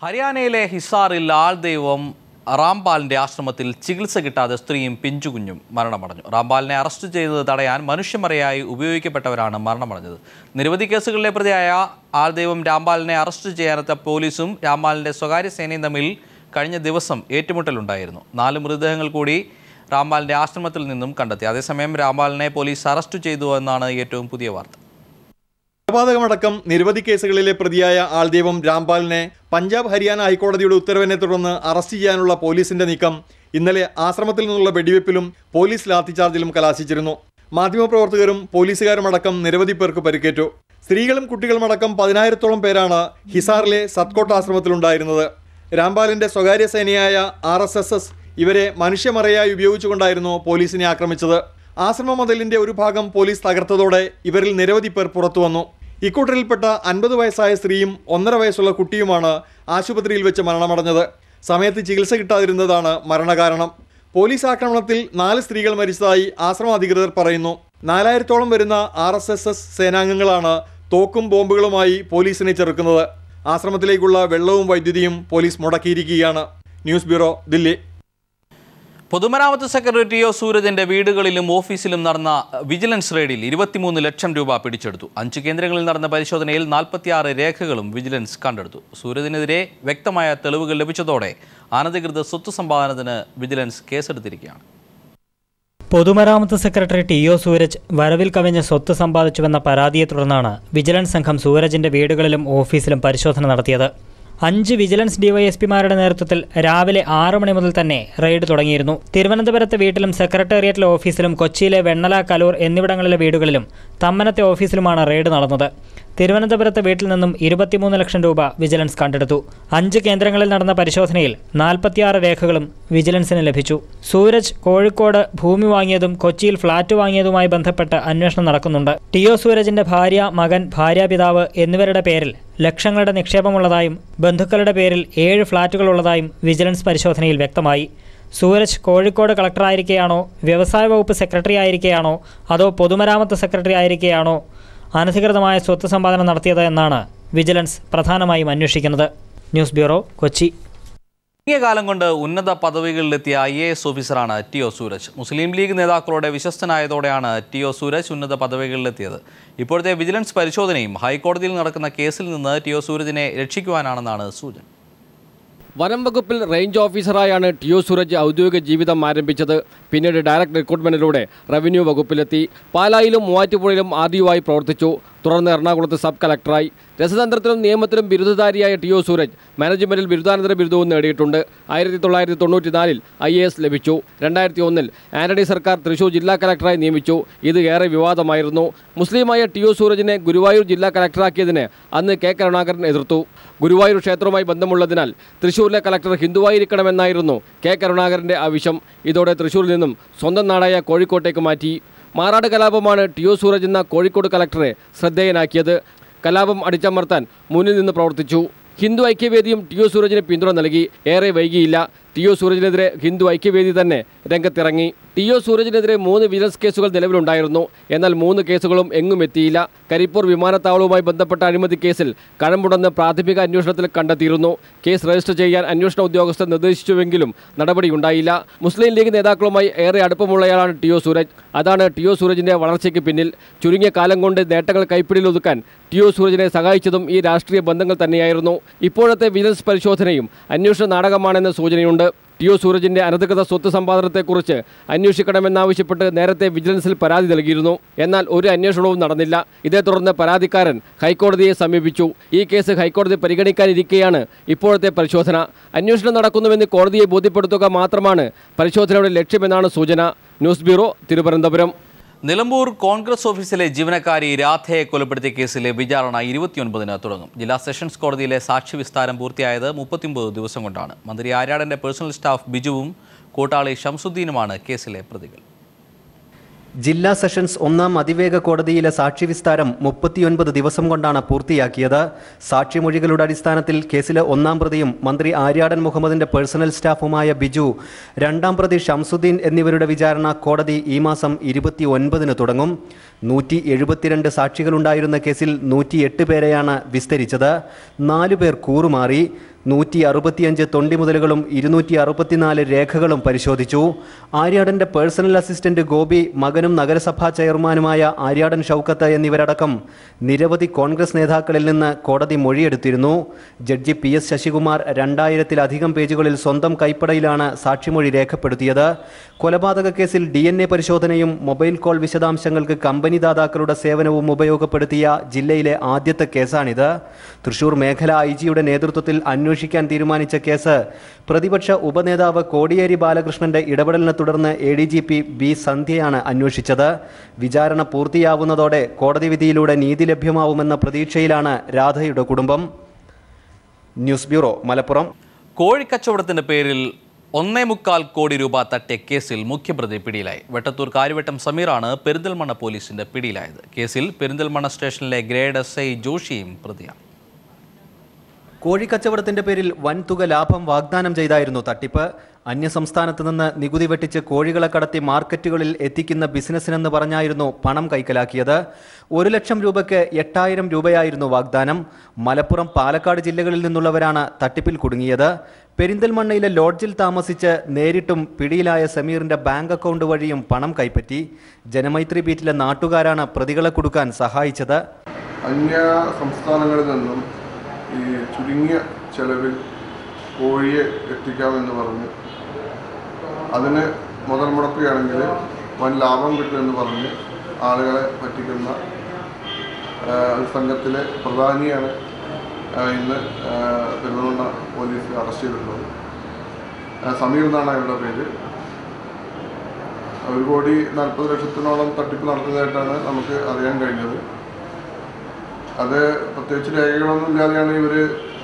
ഹരിയാനയിലെ ഹിസാറിൽ ആൾ ദൈവം റാംപാലിന്റെ ആശ്രമത്തിൽ ചികിത്സ കിട്ടാതെ സ്ത്രീയും പിഞ്ചുകുഞ്ഞും മരണമടഞ്ഞു റാംപാലിനെ അറസ്റ്റ് ചെയ്തത് തടയാൻ മനുഷ്യമറയായി ഉപയോഗിക്കപ്പെട്ടവരാണ് മരണമടഞ്ഞത് നിരവധി കേസുകളിലെ പ്രതിയായ ആൾ ദൈവം രാംപാലിനെ അറസ്റ്റ് ചെയ്യാനെത്ത പോലീസും രാംപാലിന്റെ സ്വകാര്യ സേനയും തമ്മിൽ കഴിഞ്ഞ ദിവസം ഏറ്റുമുട്ടലുണ്ടായിരുന്നു നാല് മൃതദേഹങ്ങൾ കൂടി രാംപാലിന്റെ ആശ്രമത്തിൽ നിന്നും കണ്ടെത്തി അതേസമയം രാംപാലിനെ പോലീസ് അറസ്റ്റ് ചെയ്തു എന്നാണ് ഏറ്റവും പുതിയ വാർത്ത കൊലപാതകമടക്കം നിരവധി കേസുകളിലെ പ്രതിയായ ആൾദൈവം രാംപാലിനെ പഞ്ചാബ് ഹരിയാന ഹൈക്കോടതിയുടെ ഉത്തരവിനെ തുടർന്ന് അറസ്റ്റ് ചെയ്യാനുള്ള പോലീസിന്റെ നീക്കം ഇന്നലെ ആശ്രമത്തിൽ നിന്നുള്ള വെടിവെപ്പിലും പോലീസ് ലാത്തിചാർജിലും കലാശിച്ചിരുന്നു മാധ്യമപ്രവർത്തകരും പോലീസുകാരുമടക്കം നിരവധി പേർക്ക് പരിക്കേറ്റു സ്ത്രീകളും കുട്ടികളുമടക്കം പതിനായിരത്തോളം പേരാണ് ഹിസാറിലെ സത്കോട്ട് ആശ്രമത്തിലുണ്ടായിരുന്നത് രാംപാലിന്റെ സ്വകാര്യ സേനയായ ആർ എസ് എസ് എസ് ഇവരെ മനുഷ്യമറയായി ഉപയോഗിച്ചുകൊണ്ടായിരുന്നു പോലീസിനെ ആക്രമിച്ചത് ആശ്രമ മതിലിന്റെ ഒരു ഭാഗം പോലീസ് തകർത്തതോടെ ഇവരിൽ നിരവധി പേർ പുറത്തു വന്നു ഇക്കൂട്ടരിൽപ്പെട്ട അൻപത് വയസ്സായ സ്ത്രീയും ഒന്നര വയസ്സുള്ള കുട്ടിയുമാണ് ആശുപത്രിയിൽ വെച്ച് മരണമടഞ്ഞത് സമയത്ത് ചികിത്സ കിട്ടാതിരുന്നതാണ് മരണകാരണം പോലീസ് ആക്രമണത്തിൽ നാല് സ്ത്രീകൾ മരിച്ചതായി ആശ്രമ അധികൃതർ പറയുന്നു നാലായിരത്തോളം വരുന്ന ആർ എസ് എസ് എസ് സേനാംഗങ്ങളാണ് തോക്കും ബോംബുകളുമായി പോലീസിനെ ചെറുക്കുന്നത് ആശ്രമത്തിലേക്കുള്ള വെള്ളവും വൈദ്യുതിയും പോലീസ് മുടക്കിയിരിക്കുകയാണ് ന്യൂസ് ബ്യൂറോ ദില്ലി പൊതുമരാമത്ത് സെക്രട്ടറി ടി ഒ സൂരജിന്റെ വീടുകളിലും ഓഫീസിലും നടന്ന വിജിലൻസ് റെയ്ഡിൽ ഇരുപത്തിമൂന്ന് ലക്ഷം രൂപ പിടിച്ചെടുത്തു അഞ്ച് കേന്ദ്രങ്ങളിൽ നടന്ന പരിശോധനയിൽ നാൽപ്പത്തിയാറ് രേഖകളും വിജിലൻസ് കണ്ടെടുത്തു സൂരജിനെതിരെ വ്യക്തമായ തെളിവുകൾ ലഭിച്ചതോടെ അനധികൃത സ്വത്ത് സമ്പാദനത്തിന് വിജിലൻസ് കേസെടുത്തിരിക്കുകയാണ് പൊതുമരാമത്ത് സെക്രട്ടറി ടി ഒ സൂരജ് വരവിൽ കവിഞ്ഞ സ്വത്ത് സമ്പാദിച്ചുവെന്ന പരാതിയെ തുടർന്നാണ് വിജിലൻസ് സംഘം സൂരജിന്റെ വീടുകളിലും ഓഫീസിലും പരിശോധന നടത്തിയത് അഞ്ച് വിജിലൻസ് ഡിവൈഎസ്പിമാരുടെ നേതൃത്വത്തിൽ രാവിലെ ആറു മണി മുതൽ തന്നെ റെയ്ഡ് തുടങ്ങിയിരുന്നു തിരുവനന്തപുരത്തെ വീട്ടിലും സെക്രട്ടേറിയറ്റിലെ ഓഫീസിലും കൊച്ചിയിലെ വെണ്ണല കലൂർ എന്നിവിടങ്ങളിലെ വീടുകളിലും തമ്മനത്തെ ഓഫീസിലുമാണ് റെയ്ഡ് നടന്നത് തിരുവനന്തപുരത്തെ വീട്ടിൽ നിന്നും ഇരുപത്തിമൂന്ന് ലക്ഷം രൂപ വിജിലൻസ് കണ്ടെടുത്തു അഞ്ച് കേന്ദ്രങ്ങളിൽ നടന്ന പരിശോധനയിൽ നാൽപ്പത്തിയാറ് രേഖകളും വിജിലൻസിന് ലഭിച്ചു സൂരജ് കോഴിക്കോട് ഭൂമി വാങ്ങിയതും കൊച്ചിയിൽ ഫ്ളാറ്റ് വാങ്ങിയതുമായി ബന്ധപ്പെട്ട് അന്വേഷണം നടക്കുന്നുണ്ട് ടി ഒ സൂരജിന്റെ ഭാര്യ മകൻ ഭാര്യാപിതാവ് എന്നിവരുടെ പേരിൽ ലക്ഷങ്ങളുടെ നിക്ഷേപമുള്ളതായും ബന്ധുക്കളുടെ പേരിൽ ഏഴ് ഫ്ളാറ്റുകളുള്ളതായും വിജിലൻസ് പരിശോധനയിൽ വ്യക്തമായി സൂരജ് കോഴിക്കോട് കളക്ടറായിരിക്കെയാണോ വ്യവസായ വകുപ്പ് സെക്രട്ടറി ആയിരിക്കെയാണോ അതോ പൊതുമരാമത്ത് സെക്രട്ടറി ആയിരിക്കെയാണോ അനധികൃതമായ സ്വത്ത് സമ്പാദനം നടത്തിയത് എന്നാണ് വിജിലൻസ് പ്രധാനമായും അന്വേഷിക്കുന്നത് ന്യൂസ് ബ്യൂറോ കൊച്ചി ചുരുങ്ങിയ കാലം കൊണ്ട് ഉന്നത പദവികളിലെത്തിയ ഐ എ എസ് ഓഫീസറാണ് ടി ഒ സൂരജ് മുസ്ലിം ലീഗ് നേതാക്കളുടെ വിശ്വസ്തനായതോടെയാണ് ടി ഒ സൂരജ് ഉന്നത പദവികളിലെത്തിയത് ഇപ്പോഴത്തെ വിജിലൻസ് പരിശോധനയും ഹൈക്കോടതിയിൽ നടക്കുന്ന കേസിൽ നിന്ന് ടി ഒ സൂരജിനെ രക്ഷിക്കുവാനാണെന്നാണ് സൂചന വനം വകുപ്പിൽ റേഞ്ച് ഓഫീസറായാണ് ടി ഒ സൂരജ് ഔദ്യോഗിക ജീവിതം ആരംഭിച്ചത് പിന്നീട് ഡയറക്ട് റിക്രൂട്ട്മെന്റിലൂടെ റവന്യൂ വകുപ്പിലെത്തി പാലായിലും മൂവാറ്റുപുഴയിലും ആർ ഡി ആയി പ്രവർത്തിച്ചു തുടർന്ന് എറണാകുളത്ത് സബ് കളക്ടറായി രസതന്ത്രത്തിലും നിയമത്തിലും ബിരുദധാരിയായ ടി ഒ സൂരജ് മാനേജ്മെന്റിൽ ബിരുദാനന്തര ബിരുദവും നേടിയിട്ടുണ്ട് ആയിരത്തി തൊള്ളായിരത്തി തൊണ്ണൂറ്റിനാലിൽ ഐ എ എസ് ലഭിച്ചു രണ്ടായിരത്തി ഒന്നിൽ ആന്റണി സർക്കാർ തൃശൂർ ജില്ലാ കളക്ടറായി നിയമിച്ചു ഇത് ഏറെ വിവാദമായിരുന്നു മുസ്ലിമായ ടി ഒ സൂരജിനെ ഗുരുവായൂർ ജില്ലാ കളക്ടറാക്കിയതിന് അന്ന് കെ കരുണാകരൻ എതിർത്തു ഗുരുവായൂർ ക്ഷേത്രവുമായി ബന്ധമുള്ളതിനാൽ തൃശൂരിലെ കളക്ടർ ഹിന്ദുവായിരിക്കണമെന്നായിരുന്നു കെ കരുണാകരന്റെ ആവശ്യം ഇതോടെ തൃശൂരിൽ നിന്നും സ്വന്തം നാടായ കോഴിക്കോട്ടേക്ക് മാറ്റി മാറാട് കലാപമാണ് ടി ഒ സൂരജ് എന്ന കോഴിക്കോട് കളക്ടറെ ശ്രദ്ധേയനാക്കിയത് കലാപം അടിച്ചമർത്താൻ മുന്നിൽ നിന്ന് പ്രവർത്തിച്ചു ഹിന്ദു ഐക്യവേദിയും ടി ഒ സൂരജിന് പിന്തുണ നൽകി ഏറെ വൈകിയില്ല ടി ഒ സൂരജിനെതിരെ ഹിന്ദു ഐക്യവേദി തന്നെ രംഗത്തിറങ്ങി ടി ഒ സൂരജിനെതിരെ മൂന്ന് വിജിലൻസ് കേസുകൾ നിലവിലുണ്ടായിരുന്നു എന്നാൽ മൂന്ന് കേസുകളും എങ്ങും എത്തിയില്ല കരിപ്പൂർ വിമാനത്താവളവുമായി ബന്ധപ്പെട്ട അഴിമതി കേസിൽ കഴമ്പുണ്ടെന്ന് പ്രാഥമിക അന്വേഷണത്തിൽ കണ്ടെത്തിയിരുന്നു കേസ് രജിസ്റ്റർ ചെയ്യാൻ അന്വേഷണ ഉദ്യോഗസ്ഥർ നിർദ്ദേശിച്ചുവെങ്കിലും നടപടിയുണ്ടായില്ല മുസ്ലിം ലീഗ് നേതാക്കളുമായി ഏറെ അടുപ്പമുള്ളയാളാണ് ടി ഒ സൂരജ് അതാണ് ടി ഒ സൂരജിന്റെ വളർച്ചയ്ക്ക് പിന്നിൽ ചുരുങ്ങിയ കാലം കൊണ്ട് നേട്ടങ്ങൾ കൈപ്പിടിയിൽ ഒതുക്കാൻ ടി ഒ സൂരജിനെ സഹായിച്ചതും ഈ രാഷ്ട്രീയ ബന്ധങ്ങൾ തന്നെയായിരുന്നു ഇപ്പോഴത്തെ വിജിലൻസ് പരിശോധനയും അന്വേഷണ നാടകമാണെന്ന് സൂചനയുണ്ട് ടി ഒ സൂരജിന്റെ അനധികൃത സ്വത്ത് സമ്പാദനത്തെക്കുറിച്ച് അന്വേഷിക്കണമെന്നാവശ്യപ്പെട്ട് നേരത്തെ വിജിലൻസിൽ പരാതി നൽകിയിരുന്നു എന്നാൽ ഒരു അന്വേഷണവും നടന്നില്ല ഇതേ തുടർന്ന് പരാതിക്കാരൻ ഹൈക്കോടതിയെ സമീപിച്ചു ഈ കേസ് ഹൈക്കോടതി പരിഗണിക്കാനിരിക്കെയാണ് ഇപ്പോഴത്തെ പരിശോധന അന്വേഷണം നടക്കുന്നുവെന്ന് കോടതിയെ ബോധ്യപ്പെടുത്തുക മാത്രമാണ് പരിശോധനയുടെ ലക്ഷ്യമെന്നാണ് സൂചന ന്യൂസ് ബ്യൂറോ തിരുവനന്തപുരം നിലമ്പൂർ കോൺഗ്രസ് ഓഫീസിലെ ജീവനക്കാരി രാധയെ കൊലപ്പെടുത്തിയ കേസിലെ വിചാരണ ഇരുപത്തിയൊൻപതിന് തുടങ്ങും ജില്ലാ സെഷൻസ് കോടതിയിലെ സാക്ഷി വിസ്താരം പൂർത്തിയായത് മുപ്പത്തിയൊമ്പത് ദിവസം കൊണ്ടാണ് മന്ത്രി ആര്യാടന്റെ പേഴ്സണൽ സ്റ്റാഫ് ബിജുവും കൂട്ടാളി ഷംസുദ്ദീനുമാണ് കേസിലെ പ്രതികൾ ജില്ലാ സെഷൻസ് ഒന്നാം അതിവേഗ കോടതിയിലെ സാക്ഷി വിസ്താരം മുപ്പത്തിയൊൻപത് ദിവസം കൊണ്ടാണ് പൂർത്തിയാക്കിയത് സാക്ഷിമൊഴികളുടെ അടിസ്ഥാനത്തിൽ കേസിലെ ഒന്നാം പ്രതിയും മന്ത്രി ആര്യാടൻ മുഹമ്മദിന്റെ പേഴ്സണൽ സ്റ്റാഫുമായ ബിജു രണ്ടാം പ്രതി ഷംസുദ്ദീൻ എന്നിവരുടെ വിചാരണ കോടതി ഈ മാസം ഇരുപത്തി ഒൻപതിന് തുടങ്ങും നൂറ്റി എഴുപത്തിരണ്ട് സാക്ഷികളുണ്ടായിരുന്ന കേസിൽ നൂറ്റിയെട്ട് പേരെയാണ് വിസ്തരിച്ചത് നാലു പേർ കൂറുമാറി നൂറ്റി അറുപത്തിയഞ്ച് തൊണ്ടിമുതലുകളും ഇരുന്നൂറ്റി അറുപത്തിനാല് രേഖകളും പരിശോധിച്ചു ആര്യാടന്റെ പേഴ്സണൽ അസിസ്റ്റന്റ് ഗോപി മകനും നഗരസഭാ ചെയർമാനുമായ ആര്യാടൻ ഷൗക്കത്ത് എന്നിവരടക്കം നിരവധി കോൺഗ്രസ് നേതാക്കളിൽ നിന്ന് കോടതി മൊഴിയെടുത്തിരുന്നു ജഡ്ജി പി എസ് ശശികുമാർ രണ്ടായിരത്തിലധികം പേജുകളിൽ സ്വന്തം കൈപ്പടയിലാണ് സാക്ഷിമൊഴി രേഖപ്പെടുത്തിയത് കൊലപാതക കേസിൽ ഡി എൻ എ പരിശോധനയും മൊബൈൽ കോൾ വിശദാംശങ്ങൾക്ക് കമ്പനി ദാതാക്കളുടെ സേവനവും ഉപയോഗപ്പെടുത്തിയ ജില്ലയിലെ ആദ്യത്തെ കേസാണിത് തൃശൂർ മേഖല ഐ ജിയുടെ നേതൃത്വത്തിൽ അന്വേഷിക്കാൻ തീരുമാനിച്ച കേസ് പ്രതിപക്ഷ ഉപനേതാവ് കോടിയേരി ബാലകൃഷ്ണന്റെ ഇടപെടലിനെ തുടർന്ന് A D G P B സന്ധ്യയാണ് അന്വേഷിച്ചത് വിചാരണ പൂർത്തിയാവുന്നതോടെ കോടതി വിധിയിലൂടെ നീതി ലഭ്യമാവുമെന്ന പ്രതീക്ഷയിലാണ് രാധയുടെ കുടുംബം ന്യൂസ് ബ്യൂറോ മലപ്പുറം കോഴിക്കച്ചവടത്തിന്റെ പേരിൽ ഒന്നേ മുക്കാൽ കോടി രൂപ തട്ടിയ കേസിൽ മുഖ്യപ്രതി പിടിയിലായി വെട്ടത്തൂർ കാര്യവട്ടം സമീറാണ് പെരിന്തൽമണ്ണ പോലീസിന്റെ പിടിയിലായത് കേസിൽ പെരിന്തൽമണ്ണ സ്റ്റേഷനിലെ ഗ്രേഡ് എസ് ഐ ജോഷിയും പ്രതിയാണ് കോഴിക്കച്ചവടത്തിന്റെ പേരിൽ വൻതുക ലാഭം വാഗ്ദാനം ചെയ്തായിരുന്നു തട്ടിപ്പ് അന്യസംസ്ഥാനത്ത് നിന്ന് നികുതി വെട്ടിച്ച് കോഴികളെ കടത്തി മാർക്കറ്റുകളിൽ എത്തിക്കുന്ന ബിസിനസ്സിനെന്ന് പറഞ്ഞായിരുന്നു പണം കൈക്കലാക്കിയത് ഒരു ലക്ഷം രൂപയ്ക്ക് എട്ടായിരം രൂപയായിരുന്നു വാഗ്ദാനം മലപ്പുറം പാലക്കാട് ജില്ലകളിൽ നിന്നുള്ളവരാണ് തട്ടിപ്പിൽ കുടുങ്ങിയത് പെരിന്തൽമണ്ണയിലെ ലോഡ്ജിൽ താമസിച്ച് നേരിട്ടും പിടിയിലായ സമീറിന്റെ ബാങ്ക് അക്കൗണ്ട് വഴിയും പണം കൈപ്പറ്റി ജനമൈത്രി ബീറ്റിലെ നാട്ടുകാരാണ് പ്രതികളെ കൊടുക്കാൻ സഹായിച്ചത് അന്യ സംസ്ഥാനങ്ങളിൽ നിന്നും ഈ ചുരുങ്ങിയ ചെലവിൽ കോഴിയെ എത്തിക്കാമെന്ന് പറഞ്ഞ് അതിന് മുതൽ മുടക്കുകയാണെങ്കിൽ വൻ ലാഭം കിട്ടുമെന്ന് പറഞ്ഞ് ആളുകളെ പറ്റിക്കുന്ന ആ, ഒരു സംഘത്തിലെ പ്രധാനിയാണ് ആ, ഇന്ന് ആ, പെരുന്തൽമണ്ണ പോലീസ് അറസ്റ്റ് ചെയ്തിട്ടുള്ളത് ആ, സമീർ എന്നാണ് അയാളുടെ പേര് ഒരു കോടി നാൽപ്പത് ലക്ഷത്തിനോളം തട്ടിപ്പ് നടത്തുന്നതായിട്ടാണ് നമുക്ക് അറിയാൻ കഴിഞ്ഞത് അത് പ്രത്യേകിച്ച് രേഖകളൊന്നും ഇല്ലാതെയാണ് ഇവർ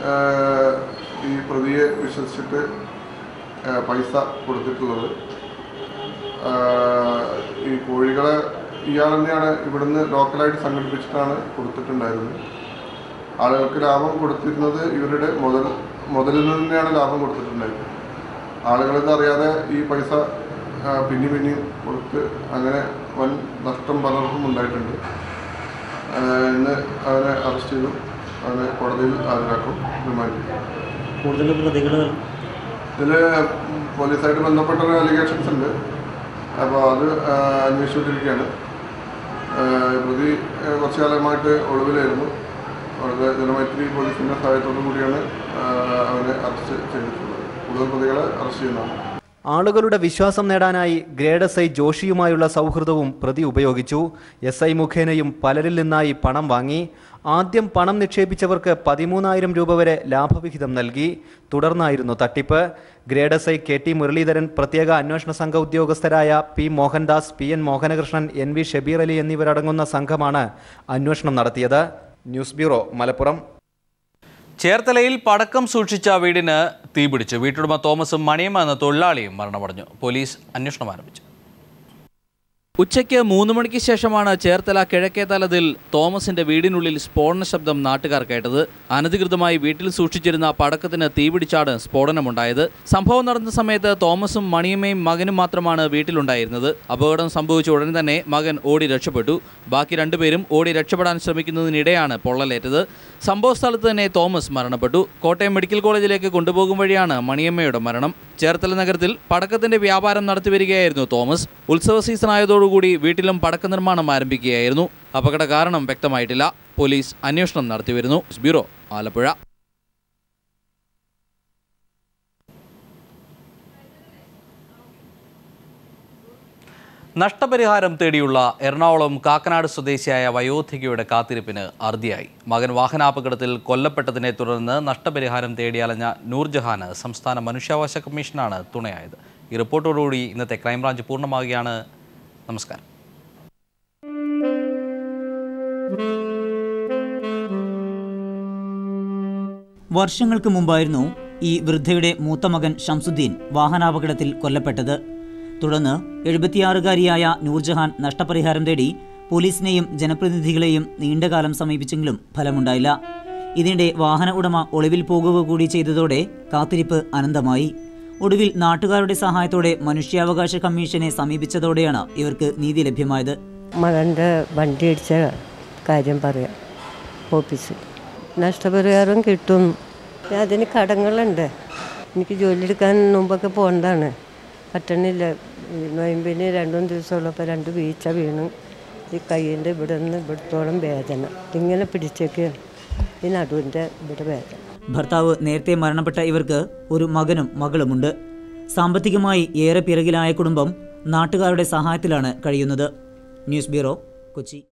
ഈ പ്രതിയെ വിശ്വസിച്ചിട്ട് ആ, പൈസ കൊടുത്തിട്ടുള്ളത് ആ, ഈ കോഴികളെ ഇയാൾ തന്നെയാണ് ഇവിടുന്ന് ലോക്കലായിട്ട് സംഘടിപ്പിച്ചിട്ടാണ് കൊടുത്തിട്ടുണ്ടായിരുന്നത് ആളുകൾക്ക് ലാഭം കൊടുത്തിരുന്നത് ഇവരുടെ മുതൽ മുതലിൽ നിന്ന് തന്നെയാണ് ലാഭം കൊടുത്തിട്ടുണ്ടായിരുന്നത് ആളുകൾക്ക് അറിയാതെ ഈ പൈസ ആ, പിന്നി പിന്നിയും കൊടുത്ത് അങ്ങനെ വൻ നഷ്ടം പലർക്കും ഉണ്ടായിട്ടുണ്ട് ആ, ഇന്ന് അവനെ അറസ്റ്റ് ചെയ്തു അവനെ കോടതിയിൽ ഹാജരാക്കും റിമാൻഡ് ചെയ്യും കൂടുതൽ പ്രതികൾ ഇതിൽ പോലീസായിട്ട് ബന്ധപ്പെട്ട അലിഗേഷൻസ് ഉണ്ട് അപ്പോൾ അത് ആ, അന്വേഷിച്ചുകൊണ്ടിരിക്കുകയാണ് ആ, പ്രതി ആ, കുറച്ചു കാലമായിട്ട് ഒളിവിലായിരുന്നു അവിടുത്തെ ജനമൈത്രി പോലീസിൻ്റെ സഹായത്തോടു കൂടിയാണ് ആ, അവനെ അറസ്റ്റ് ചെയ്തിട്ടുള്ളത് കൂടുതൽ പ്രതികളെ അറസ്റ്റ് ചെയ്യുന്നതാണ് ആളുകളുടെ വിശ്വാസം നേടാനായി ഗ്രേഡ് എസ് ഐ ജോഷിയുമായുള്ള സൗഹൃദവും പ്രതി ഉപയോഗിച്ചു എസ് ഐ മുഖേനയും പലരിൽ നിന്നായി പണം വാങ്ങി ആദ്യം പണം നിക്ഷേപിച്ചവർക്ക് പതിമൂന്നായിരം രൂപ വരെ ലാഭവിഹിതം നൽകി തുടർന്നായിരുന്നു തട്ടിപ്പ് grade S I K T Muraleedharan പ്രത്യേക അന്വേഷണ സംഘ ഉദ്യോഗസ്ഥരായ P Mohandas P N Mohanakrishnan N V Shabeer Ali എന്നിവരടങ്ങുന്ന സംഘമാണ് അന്വേഷണം നടത്തിയത് ന്യൂസ് ബ്യൂറോ മലപ്പുറം ചേർത്തലയിൽ പടക്കം സൂക്ഷിച്ച വീടിന് തീപിടിച്ചു വീട്ടുടമ തോമസും മണിയും എന്ന തൊഴിലാളിയും മരണമടഞ്ഞു പോലീസ് അന്വേഷണം ആരംഭിച്ചു ഉച്ചയ്ക്ക് മൂന്ന് മണിക്ക് ശേഷമാണ് ചേർത്തല കിഴക്കേ തലതിൽ തോമസിന്റെ വീടിനുള്ളിൽ സ്ഫോടന ശബ്ദം നാട്ടുകാർ കേട്ടത് അനധികൃതമായി വീട്ടിൽ സൂക്ഷിച്ചിരുന്ന പടക്കത്തിന് തീപിടിച്ചാണ് സ്ഫോടനമുണ്ടായത് സംഭവം നടന്ന സമയത്ത് തോമസും മണിയമ്മയും മകനും മാത്രമാണ് വീട്ടിലുണ്ടായിരുന്നത് അപകടം സംഭവിച്ച ഉടൻ തന്നെ മകൻ ഓടി രക്ഷപ്പെട്ടു ബാക്കി രണ്ടുപേരും ഓടി രക്ഷപ്പെടാൻ ശ്രമിക്കുന്നതിനിടെയാണ് പൊള്ളലേറ്റത് സംഭവ സ്ഥലത്ത് തന്നെ തോമസ് മരണപ്പെട്ടു കോട്ടയം മെഡിക്കൽ കോളേജിലേക്ക് കൊണ്ടുപോകും വഴിയാണ് മണിയമ്മയുടെ മരണം ചേർത്തല നഗരത്തിൽ പടക്കത്തിന്റെ വ്യാപാരം നടത്തിവരികയായിരുന്നു തോമസ് ഉത്സവ സീസൺ ആയതോടുകൂടി വീട്ടിലും പടക്ക നിർമ്മാണം ആരംഭിക്കുകയായിരുന്നു അപകട കാരണം വ്യക്തമായിട്ടില്ല പോലീസ് അന്വേഷണം നടത്തിവരുന്നു ബ്യൂറോ ആലപ്പുഴ നഷ്ടപരിഹാരം തേടിയുള്ള എറണാകുളം കാക്കനാട് സ്വദേശിയായ വയോധികയുടെ കാത്തിരിപ്പിന് അറുതിയായി മകൻ വാഹനാപകടത്തിൽ കൊല്ലപ്പെട്ടതിനെ തുടർന്ന് നഷ്ടപരിഹാരം തേടി അലഞ്ഞ നൂർജഹാന് സംസ്ഥാന മനുഷ്യാവകാശ കമ്മീഷനാണ് തുണയായത് ഈ റിപ്പോർട്ടോടുകൂടി ഇന്നത്തെ ക്രൈംബ്രാഞ്ച് പൂർണ്ണമാകുകയാണ് നമസ്കാരം വർഷങ്ങൾക്ക് മുമ്പായിരുന്നു ഈ വൃദ്ധയുടെ മൂത്ത മകൻ ഷംസുദ്ദീൻ വാഹനാപകടത്തിൽ കൊല്ലപ്പെട്ടത് തുടർന്ന് എഴുപത്തിയാറുകാരിയായ നൂർജഹാൻ നഷ്ടപരിഹാരം തേടി പോലീസിനെയും ജനപ്രതിനിധികളെയും നീണ്ടകാലം സമീപിച്ചെങ്കിലും ഫലമുണ്ടായില്ല ഇതിനിടെ വാഹന ഉടമ ഒളിവിൽ പോകുക കൂടി ചെയ്തതോടെ കാത്തിരിപ്പ് അനന്തമായി ഒടുവിൽ നാട്ടുകാരുടെ സഹായത്തോടെ മനുഷ്യാവകാശ കമ്മീഷനെ സമീപിച്ചതോടെയാണ് ഇവർക്ക് നീതി ലഭ്യമായത് മകൻ്റെ വണ്ടി ഇടിച്ച കാര്യം പറയാം ഓഫീസിൽ നഷ്ടപരിഹാരം കിട്ടും ഞാൻ അതിന് കടങ്ങളുണ്ട് എനിക്ക് ജോലി എടുക്കാൻ മുമ്പൊക്കെ പോകേണ്ടതാണ് പറ്റണില്ല ഈ നൊയമ്പിന് രണ്ടും ദിവസമുള്ളപ്പോൾ രണ്ട് വീഴ്ച വീണു ഈ കയ്യിൻ്റെ ഇവിടെ നിന്ന് ഇവിടത്തോളം വേദന ഇങ്ങനെ പിടിച്ചേക്കാണ് ഈ നടുവിൻ്റെ ഇവിടെ വേദന ഭർത്താവ് നേരത്തെ മരണപ്പെട്ട ഇവർക്ക് ഒരു മകനും മകളുമുണ്ട് സാമ്പത്തികമായി ഏറെ പിറകിലായ കുടുംബം നാട്ടുകാരുടെ സഹായത്തിലാണ് കഴിയുന്നത് ന്യൂസ് ബ്യൂറോ കൊച്ചി